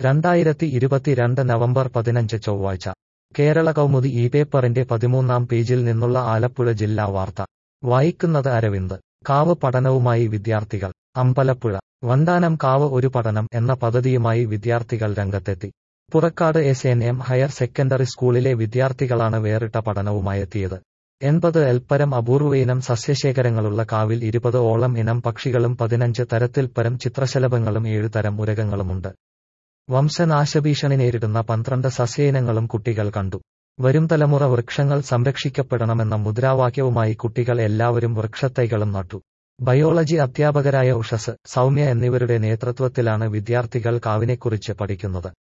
രണ്ടായിരത്തി ഇരുപത്തിരണ്ട് നവംബർ പതിനഞ്ച് ചൊവ്വാഴ്ച കേരള കൗമുദി ഈ പേപ്പറിന്റെ പതിമൂന്നാം പേജിൽ നിന്നുള്ള ആലപ്പുഴ ജില്ലാ വാർത്ത വായിക്കുന്നത് അരവിന്ദ് കാവ് പഠനവുമായി വിദ്യാർത്ഥികൾ അമ്പലപ്പുഴ വണ്ടാനം കാവ് ഒരു പഠനം എന്ന പദ്ധതിയുമായി വിദ്യാർത്ഥികൾ രംഗത്തെത്തി Purakkad S N M higher secondary സ്കൂളിലെ വിദ്യാർത്ഥികളാണ് വേറിട്ട പഠനവുമായെത്തിയത് എൺപത് എൽപ്പരം അപൂർവയിനം സസ്യശേഖരങ്ങളുള്ള കാവിൽ ഇരുപത് ഓളം ഇനം പക്ഷികളും പതിനഞ്ച് തരത്തിൽ പരം ചിത്രശലഭങ്ങളും ഏഴുതരം ഉരകങ്ങളുമുണ്ട് വംശനാശഭീഷണി നേരിടുന്ന പന്ത്രണ്ട് സസ്യയിനങ്ങളും കുട്ടികൾ കണ്ടു വരും തലമുറ വൃക്ഷങ്ങൾ സംരക്ഷിക്കപ്പെടണമെന്ന മുദ്രാവാക്യവുമായി കുട്ടികൾ എല്ലാവരും വൃക്ഷത്തൈകളും നട്ടു ബയോളജി അധ്യാപകരായ ഉഷസ് സൗമ്യ എന്നിവരുടെ നേതൃത്വത്തിലാണ് വിദ്യാർത്ഥികൾ കാവിനെക്കുറിച്ച് പഠിക്കുന്നത്